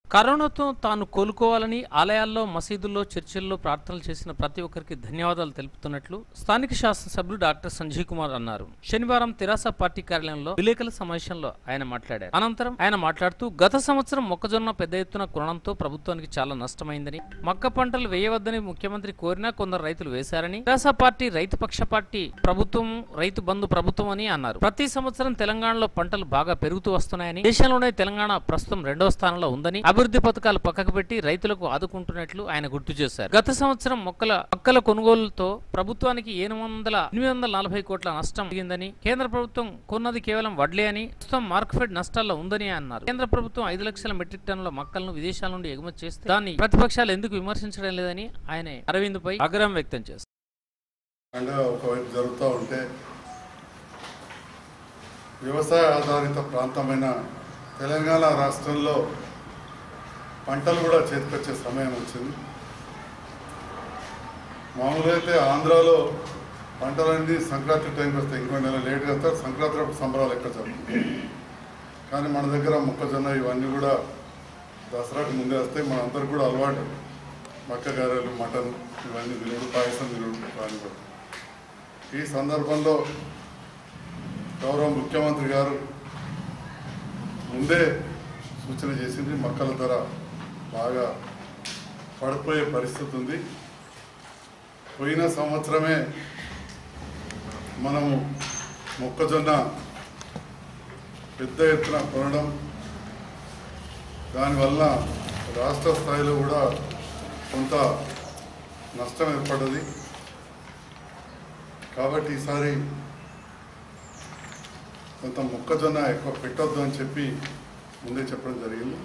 కరోనాతో తాను కోలుకోవాలని ఆలయాల్లో మసీదుల్లో చర్చిల్లో ప్రార్థనలు చేసిన ప్రతి ఒక్కరికి ధన్యవాదాలు తెలుపుతున్నట్లు స్థానిక శాసనసభ్యులు డాక్టర్ సంజయ్ కుమార్ అన్నారు శనివారం తెరాస పార్టీ కార్యాలయంలో విలేకరుల సమావేశంలో ఆయన మాట్లాడారు అనంతరం ఆయన మాట్లాడుతూ గత సంవత్సరం మొక్కజొన్న పెద్ద ఎత్తున కొనడంతో ప్రభుత్వానికి చాలా నష్టమైందని మక్క పంటలు వేయవద్దని ముఖ్యమంత్రి కోరినా కొందరు రైతులు వేశారని తెరాస పార్టీ రైతు పక్ష పార్టీ ప్రభుత్వం రైతు బంధు ప్రభుత్వం అని అన్నారు ప్రతి సంవత్సరం తెలంగాణలో పంటలు బాగా పెరుగుతూ వస్తున్నాయని దేశంలోనే తెలంగాణ ప్రస్తుతం రెండవ స్థానంలో ఉందని అభివృద్ధి పథకాలు పక్కకు పెట్టి రైతులకు ఆదుకుంటున్నట్లు ఆయన గుర్తు చేశారు గత సంవత్సరం మొక్కల మొక్కల కొనుగోలుతో ప్రభుత్వానికి ఎనిమిది వందల ఎనిమిది వందల నలభై కోట్ల నష్టం జరిగిందని కేంద్ర ప్రభుత్వం కొన్నది కేవలం వడ్లే అని ప్రస్తుతం మార్కెట్ నష్టాల్లో ఉందని అన్నారు కేంద్ర ప్రభుత్వం ఐదు లక్షల మెట్రిక్ టన్నుల మొక్కలను విదేశాల నుండి ఎగుమతి చేస్తే దాన్ని ప్రతిపక్షాలు ఎందుకు విమర్శించడం లేదని ఆయన అరవింద్ పై ఆగ్రహం వ్యక్తం చేశారు పండుగ ఒకవైపు జరుగుతూ ఉంటే వ్యవసాయ ఆధారిత ప్రాంతమైన తెలంగాణ రాష్ట్రంలో పంటలు కూడా చేతికొచ్చే సమయం వచ్చింది మామూలుగా అయితే ఆంధ్రాలో పంటలన్నీ సంక్రాంతి టైంకి వస్తాయి ఇంకో నెల లేట్గా వస్తారు సంక్రాంతి అప్పుడు సంబరాలు ఎక్కడ జరుగుతాయి కానీ మన దగ్గర మొక్కజొన్న ఇవన్నీ కూడా దసరాకు ముందే వస్తాయి మన అందరికి కూడా అలవాటు మక్క గారెలు మటన్ ఇవన్నీ తినుడు పాయసం తినుడు ఇవన్నీ కూడా ఈ సందర్భంలో గౌరవ ముఖ్యమంత్రి గారు ముందే సూచన చేసింది మొక్కల ధర బాగా పడిపోయే పరిస్థితి ఉంది పోయిన సంవత్సరమే మనము మొక్కజొన్న పెద్ద ఎత్తున కొనడం దానివల్ల రాష్ట్ర స్థాయిలో కూడా కొంత నష్టం ఏర్పడ్డది కాబట్టి ఈసారి కొంత మొక్కజొన్న ఎక్కువ పెట్టొద్దు అని చెప్పి ముందే చెప్పడం జరిగింది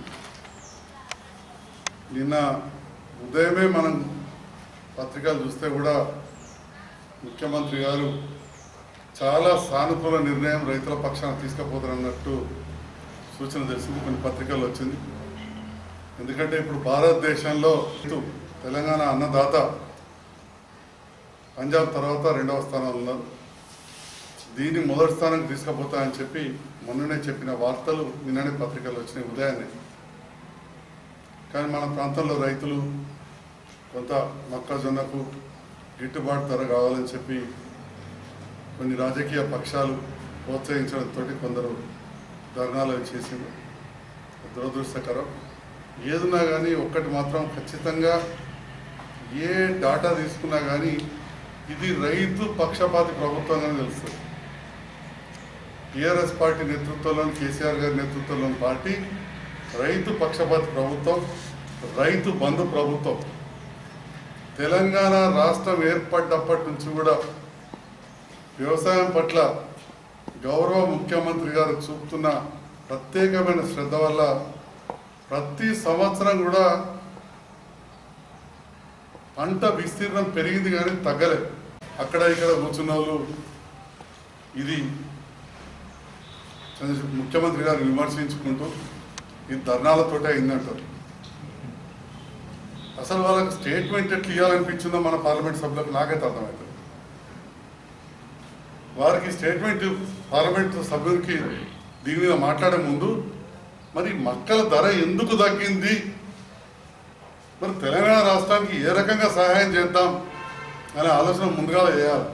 నిన్న ఉదయమే మనం పత్రికలు చూస్తే కూడా ముఖ్యమంత్రి గారు చాలా సానుకూల నిర్ణయం రైతుల పక్షాన తీసుకుపోతారన్నట్టు సూచన తెలిసింది కొన్ని పత్రికల్లో వచ్చింది ఎందుకంటే ఇప్పుడు భారతదేశంలో రైతు తెలంగాణ అన్నదాత పంజాబ్ తర్వాత రెండవ స్థానంలో ఉన్నారు దీన్ని మొదటి స్థానానికి తీసుకుపోతాయని చెప్పి మొన్ననే చెప్పిన వార్తలు నిన్ననే పత్రికలు వచ్చినాయి ఉదయాన్నే కానీ మన ప్రాంతంలో రైతులు కొంత మొక్కజొన్నకు గిట్టుబాటు ధర కావాలని చెప్పి కొన్ని రాజకీయ పక్షాలు ప్రోత్సహించడంతో కొందరు ధర్నాలు అవి చేసింది దురదృష్టకరం ఏదున్నా కానీ ఒక్కటి మాత్రం ఖచ్చితంగా ఏ డాటా తీసుకున్నా కానీ ఇది రైతు పక్షపాతి ప్రభుత్వంగానే తెలుస్తుంది టీఆర్ఎస్ పార్టీ నేతృత్వంలోని కేసీఆర్ గారి నేతృత్వంలోని పార్టీ రైతు పక్షపాతి ప్రభుత్వం రైతు బంధు ప్రభుత్వం తెలంగాణ రాష్ట్రం ఏర్పడ్డప్పటి నుంచి కూడా వ్యవసాయం పట్ల గౌరవ ముఖ్యమంత్రి గారు చూపుతున్న ప్రత్యేకమైన శ్రద్ధ వల్ల ప్రతి సంవత్సరం కూడా పంట విస్తీర్ణం పెరిగింది కానీ తగ్గలేదు అక్కడ ఇక్కడ కూర్చున్న వాళ్ళు ఇది చంద్రశేఖర్ ముఖ్యమంత్రి గారు విమర్శించుకుంటూ ఈ ధర్నాలతోటే అయిందంటారు అసలు వాళ్ళకి స్టేట్మెంట్ ఎట్లా ఇవ్వాలనిపించిందో మన పార్లమెంట్ సభ్యులకు నాకైతే అర్థమవుతుంది వారికి స్టేట్మెంట్ పార్లమెంట్ సభ్యులకి దీని మీద మాట్లాడే ముందు మరి మక్కల ధర ఎందుకు తగ్గింది మరి తెలంగాణ రాష్ట్రానికి ఏ రకంగా సహాయం చేద్దాం అనే ఆలోచన ముందుగా చేయాలి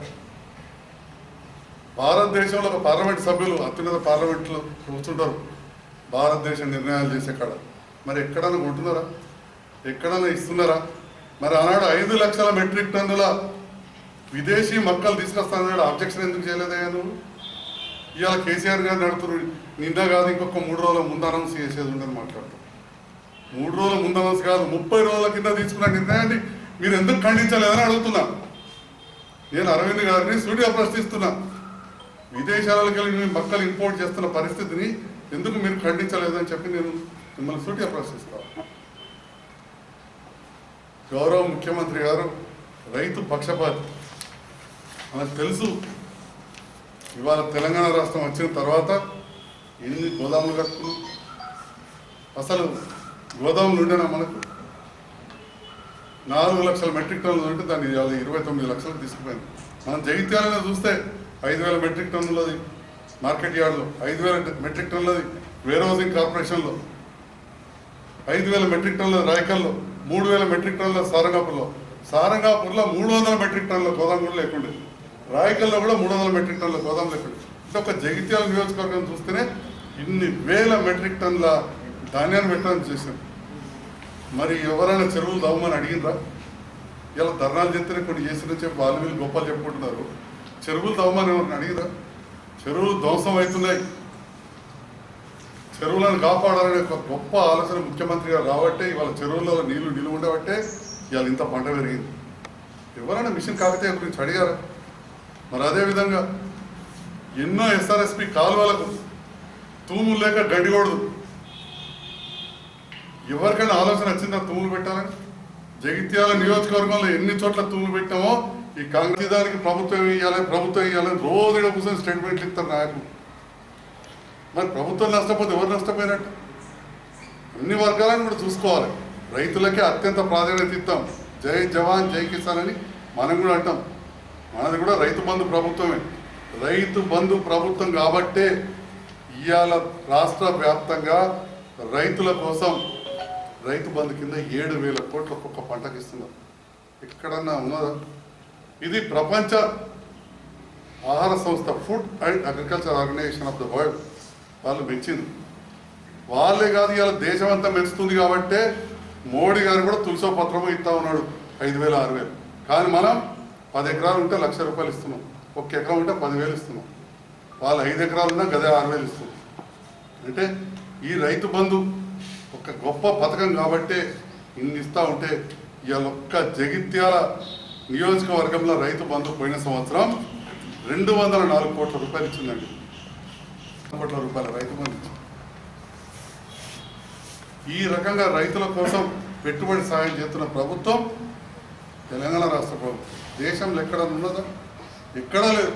భారతదేశంలో ఒక పార్లమెంట్ సభ్యులు అత్యున్నత పార్లమెంట్లో కూర్చుంటారు భారతదేశ నిర్ణయాలు చేసే కాడ మరి ఎక్కడన్నా కొంటున్నారా ఎక్కడన్నా ఇస్తున్నారా మరి ఆనాడు ఐదు లక్షల మెట్రిక్ టన్నుల విదేశీ మొక్కలు తీసుకొస్తానన్నాడు అబ్జెక్షన్ ఎందుకు చేయలేదయ్యా నువ్వు ఇవాళ కేసీఆర్ గారు నడుపుతున్నారు నిన్న కాదు ఇంకొక మూడు రోజుల ముందు అనౌన్స్ చేసేది ఉండని మాట్లాడుతారు మూడు రోజుల ముందు అనౌన్స్ కాదు ముప్పై రోజుల కింద తీసుకున్న నిర్ణయాన్ని మీరు ఎందుకు ఖండించలేదని అడుగుతున్నా నేను అరవింద్ గారిని స్టూడియో ప్రశ్నిస్తున్నా విదేశాలకు వెళ్ళి మీ మొక్కలు ఇంపోర్ట్ చేస్తున్న పరిస్థితిని ఎందుకు మీరు ఖండించలేదని చెప్పి నేను మిమ్మల్ని సూటిగా ప్రశ్నిస్తాను గౌరవ ముఖ్యమంత్రి గారు రైతు పక్షపాతి మనకు తెలుసు ఇవాళ తెలంగాణ రాష్ట్రం వచ్చిన తర్వాత ఎన్ని గోదాములు కట్టుకున్నాం అసలు గోదాములు ఉండేనా మనకు నాలుగు లక్షల మెట్రిక్ టన్నులు ఉంటే దాన్ని ఇవాళ ఇరవై తొమ్మిది లక్షలకు తీసుకుపోయింది మనం జగిత్యాలలో చూస్తే ఐదు వేల మెట్రిక్ టన్నులది మార్కెట్ యార్డ్లో ఐదు వేల మెట్రిక్ టన్నులది వేర్ హౌసింగ్ కార్పొరేషన్లో ఐదు వేల మెట్రిక్ టన్నుల రాయకల్లో మూడు వేల మెట్రిక్ టన్నుల సారంగాపూర్లో సారంగాపూర్లో మూడు వందల మెట్రిక్ టన్నుల గోదాం కూడా లేకుండే రాయకల్లో కూడా మూడు వందల మెట్రిక్ టన్నుల గోదాం లేకుండే అంటే ఒక జగిత్యాల నియోజకవర్గం చూస్తేనే ఇన్ని వేల మెట్రిక్ టన్నుల ధాన్యాన్ని పెట్టడానికి చేశారు మరి ఎవరైనా చెరువులు దవ్వమని అడిగిందా ఇలా ధర్నాలు చేస్తేనే కొన్ని చేసిన చెప్పి వాళ్ళు వీళ్ళు గొప్పలు చెప్పుకుంటున్నారు చెరువులు దవ్వమని ఎవరిని అడిగిరా చెరువులు ధ్వంసం అవుతున్నాయి చెరువులను కాపాడాలనే ఒక గొప్ప ఆలోచన ముఖ్యమంత్రి గారు రాబట్టే ఇవాళ చెరువులలో నీళ్లు నిలువ ఉండబట్టే ఇవాళ ఇంత పంట పెరిగింది ఎవరైనా మిషన్ కాకతీయ గురించి అడిగారా మరి అదేవిధంగా ఎన్నో ఎస్ఆర్ఎస్పి కాలువలకు తూములు లేక గడ్డికూడదు ఎవరికైనా ఆలోచన వచ్చిందా తూములు పెట్టాలని జగిత్యాల నియోజకవర్గంలో ఎన్ని చోట్ల తూములు పెట్టామో ఈ కాంగ్రెస్ దానికి ప్రభుత్వం ఇవ్వాలి ప్రభుత్వం ఇవ్వాలని రోజు ఈడ కూర్చొని స్టేట్మెంట్లు ఇస్తారు నాయకులు మరి ప్రభుత్వం నష్టపోతే ఎవరు నష్టపోయినట్టు అన్ని వర్గాలను కూడా చూసుకోవాలి రైతులకే అత్యంత ప్రాధాన్యత ఇస్తాం జై జవాన్ జై కిసాన్ అని మనం కూడా అంటాం మనది కూడా రైతు బంధు ప్రభుత్వమే రైతు బంధు ప్రభుత్వం కాబట్టే ఇవాళ రాష్ట్ర వ్యాప్తంగా రైతుల కోసం రైతు బంధు కింద ఏడు వేల కోట్ల ఒక్కొక్క పంటకి ఇస్తున్నారు ఎక్కడన్నా ఉన్నదా ఇది ప్రపంచ ఆహార సంస్థ food and agriculture organisation of the world వాళ్ళు మెచ్చింది వాళ్ళే కాదు ఇవాళ దేశం అంతా మెచ్చుతుంది కాబట్టే మోడీ గారు కూడా తులసో పత్రము ఇస్తా ఉన్నాడు ఐదు వేలు ఆరు వేలు కానీ మనం పది ఎకరాలు ఉంటే లక్ష రూపాయలు ఇస్తున్నాం ఒక ఎకరం ఉంటే పదివేలు ఇస్తున్నాం వాళ్ళు ఐదు ఎకరాలు ఉన్నా గదే ఆరు వేలు ఇస్తున్నాం అంటే ఈ రైతు బంధు ఒక గొప్ప పథకం కాబట్టే ఇన్ని ఇస్తా ఉంటే ఇవాళ ఒక్క జగిత్యాల నియోజకవర్గంలో రైతు బంధు పోయిన సంవత్సరం రెండు వందల నాలుగు కోట్ల రూపాయలు ఇచ్చిందండి కోట్ల రూపాయల రైతు బంధు ఇచ్చింది ఈ రకంగా రైతుల కోసం పెట్టుబడి సాయం చేస్తున్న ప్రభుత్వం తెలంగాణ రాష్ట్ర ప్రభుత్వం దేశంలో ఎక్కడ ఉన్నదా ఎక్కడా లేదు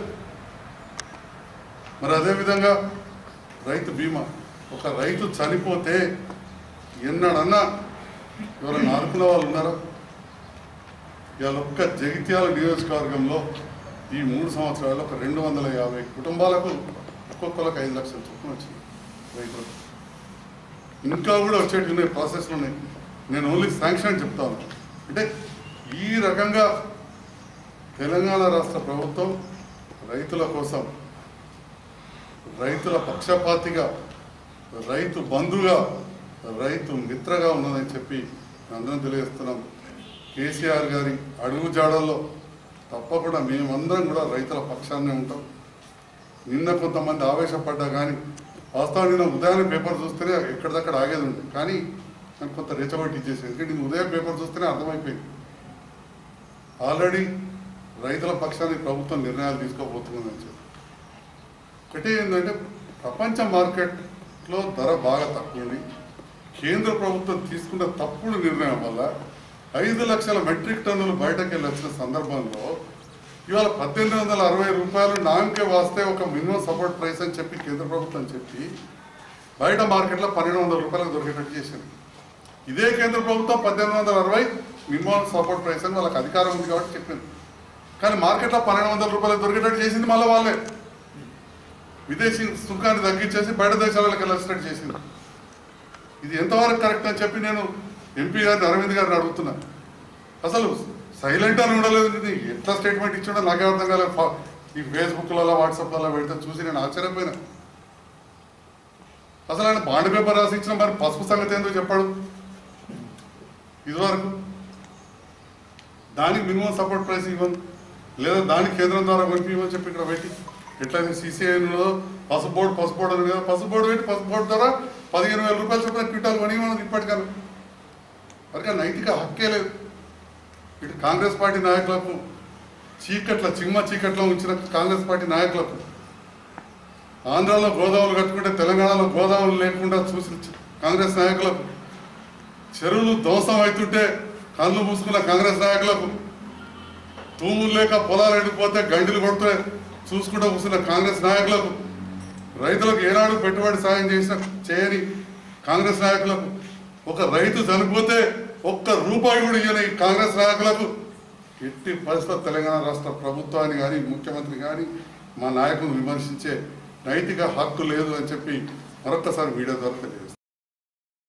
మరి అదేవిధంగా రైతు బీమా ఒక రైతు చనిపోతే ఎన్నడన్నా ఎవరైనా ఆదుకున్న వాళ్ళు ఉన్నారా ఇవాళ ఒక్క జగిత్యాల నియోజకవర్గంలో ఈ మూడు సంవత్సరాల్లో ఒక రెండు వందల యాభై కుటుంబాలకు ఒక్కొక్కరికి ఐదు లక్షల చొప్పున వచ్చింది రైతులకు ఇంకా కూడా వచ్చేటి ఉన్నాయి ప్రాసెస్లు ఉన్నాయి నేను ఓన్లీ శాంక్షన్ చెప్తాను అంటే ఈ రకంగా తెలంగాణ రాష్ట్ర ప్రభుత్వం రైతుల కోసం రైతుల పక్షపాతిగా రైతు బంధుగా రైతు మిత్రగా ఉన్నదని చెప్పి అందరం తెలియజేస్తున్నాం కేసీఆర్ గారి అడుగు జాడల్లో తప్పకుండా మేమందరం కూడా రైతుల పక్షాన్నే ఉంటాం నిన్న కొంతమంది ఆవేశపడ్డా కానీ వాస్తవం నిన్న ఉదయాన్నే పేపర్ చూస్తేనే ఎక్కడిదక్కడ ఆగేది ఉంది కానీ నాకు కొంత రెచ్చగొట్టి ఇచ్చేసింది ఎందుకంటే నేను ఉదయం పేపర్ చూస్తేనే అర్థమైపోయింది ఆల్రెడీ రైతుల పక్షానికి ప్రభుత్వం నిర్ణయాలు తీసుకోబోతుందని చెప్పి ఒకటి ఏంటంటే ప్రపంచ మార్కెట్లో ధర బాగా తక్కువ ఉంది కేంద్ర ప్రభుత్వం తీసుకున్న తప్పుడు నిర్ణయం వల్ల ఐదు లక్షల మెట్రిక్ టన్నులు బయటకు వెళ్ళి వచ్చిన సందర్భంలో ఇవాళ పద్దెనిమిది వందల అరవై రూపాయలు నామకే వాస్తే ఒక మినిమం సపోర్ట్ ప్రైస్ అని చెప్పి కేంద్ర ప్రభుత్వం చెప్పి బయట మార్కెట్లో పన్నెండు వందల రూపాయలకు దొరికేటట్టు చేసింది ఇదే కేంద్ర ప్రభుత్వం పద్దెనిమిది వందల అరవై మినిమం సపోర్ట్ ప్రైస్ అని వాళ్ళకి అధికారం ఉంది కాబట్టి చెప్పింది కానీ మార్కెట్లో పన్నెండు వందల రూపాయలకు దొరికేటట్టు చేసింది మళ్ళీ వాళ్ళే విదేశీ సుంకాన్ని తగ్గించేసి బయట దేశాలకు వెళ్ళేసినట్టు చేసింది ఇది ఎంతవరకు కరెక్ట్ అని చెప్పి నేను ఎంపీ గారిని అరవింద్ గారిని అడుగుతున్నా అసలు సైలెంట్ అని ఉండలేదు ఇది ఎట్లా స్టేట్మెంట్ ఇచ్చిండో నాకే అర్థం కాలేదు ఫా- ఈ ఫేస్బుక్లలో వాట్సాప్లలో పెడితే చూసి నేను ఆశ్చర్యపోయినా అసలు ఆయన బాండ్ పేపర్ రాసి ఇచ్చిన మరి పసుపు సంగతి ఏందో చెప్పాడు ఇదివరకు దానికి మినిమం సపోర్ట్ ప్రైస్ ఇవ్వను లేదా దానికి కేంద్రం ద్వారా కొనిపించమని చెప్పి ఇక్కడ పెట్టి ఎట్లయితే సీసీఐలో పసుపు బోర్డు పసుపు బోర్డు అని కదా పసుపు బోర్డు పెట్టి పసుపు బోర్డు ద్వారా పదిహేను వేల రూపాయలు చొప్పున క్వింటాల్ కొని మనది ఇప్పటికన్నా మరి ఆ నైతిక హక్కే లేదు ఇటు కాంగ్రెస్ పార్టీ నాయకులకు చీకట్ల చిమ్మ చీకట్లో ఉంచిన కాంగ్రెస్ పార్టీ నాయకులకు ఆంధ్రాలో గోదాములు కట్టుకుంటే తెలంగాణలో గోదాములు లేకుండా చూసిన చి- కాంగ్రెస్ నాయకులకు చెరువులు ధ్వంసం అవుతుంటే కళ్ళు మూసుకున్న కాంగ్రెస్ నాయకులకు తూములు లేక పొలాలు ఎండిపోతే గండిలు కొడుతూ చూసుకుంటూ కూర్చున్న కాంగ్రెస్ నాయకులకు రైతులకు ఏనాడు పెట్టుబడి సాయం చేసిన చేయని కాంగ్రెస్ నాయకులకు ఒక రైతు చనిపోతే ఒక్క రూపాయి కూడా ఇవ్వని ఈ కాంగ్రెస్ నాయకులకు ఎట్టి పరిస్థితుల్లో తెలంగాణ రాష్ట్ర ప్రభుత్వాన్ని కానీ ముఖ్యమంత్రి కానీ మా నాయకులను విమర్శించే నైతిక హక్కు లేదు అని చెప్పి మరొకసారి మీడియా ద్వారా తెలియజేస్తాను